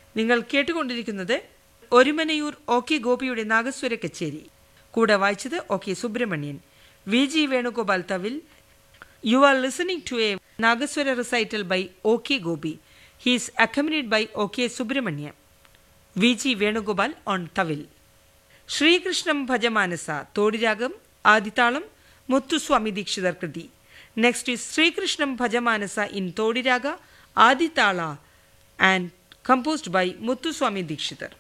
നിങ്ങൾ കേട്ടുകൊണ്ടിരിക്കുന്നത് Orumanayur O K ഗോപിയുടെ നാഗസ്വര കച്ചേരി കൂടെ വായിച്ചത് O K Subramanian V G Venugopal തവിൽ you are listening to a nagaswara recital by O K Gopi he's accompanied by O K Subramaniam V G Venugopal on thavil Srikrishnam Bhajamanasa Todiragam Aditalam Muthuswami Dikshitar kriti next is Srikrishnam Bhajamanasa in Todiraga Aditala and composed by Muthuswami Dikshitar.